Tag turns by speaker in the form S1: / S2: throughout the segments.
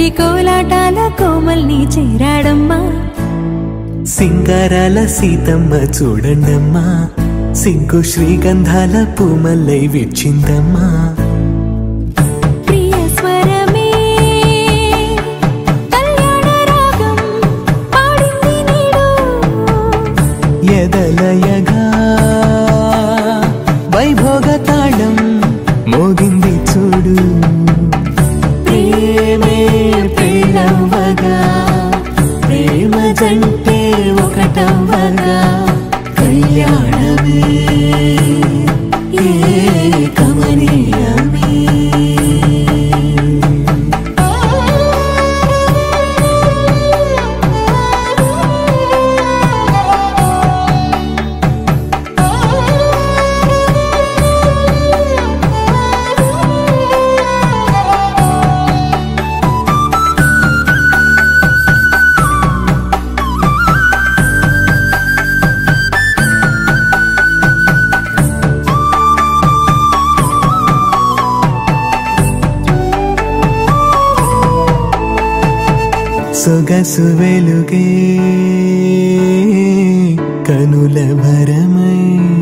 S1: కోటి కోలాటాల కోమల్ని చేరాడమ్మా
S2: సింగారాల సీతమ్మ చూడండమ్మా సింగు శ్రీగంధాల పూమల్లై విచ్చిందమ్మా
S1: ప్రియ స్వరమే కళ్యాణ రాగం పాడింది నీడు
S2: ఎదలయగా వైభోగ తాళం మోగింది చూడు ప్రేమే ప్రేమవగా ప్రేమ జంటే ఒకటవ్వగా కళ్యాణమే ఏ కమనీయమే సొగసు వెలుగే కనుల భరమై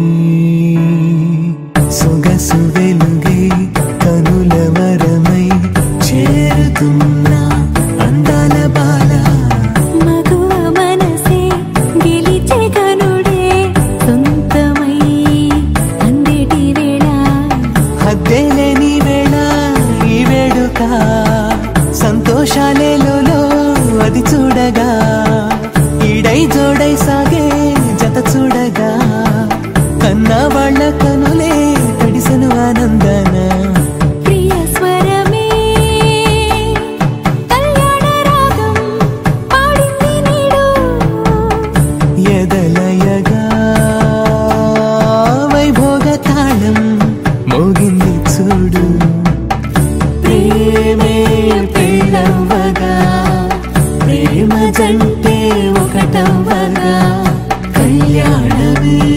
S2: సొగసు వెలుగే కనుల వరమై చేరుతున్నా అందాల బాల
S1: మగువ మనసే గెలిచే కనుడే సొంతమై అందేటి వేళ
S2: హద్దేలేని వేళ ఈ వేడుక సంతోషాలేలో అది చూడగా ఈడై జోడై సాగే జత చూడగా కన్నా వాళ్ళ కనులే తడిసెను ఆనందన
S1: ప్రియ స్వరమే కళ్యాణ రాగం పాడింది నీడు
S2: ఎదలయగా వైభోగ తాళం మోగింది చూడు ప్రేమే ప్రేమవగా ప్రేమ జంటే ఒకటవ్వగా కళ్యాణమే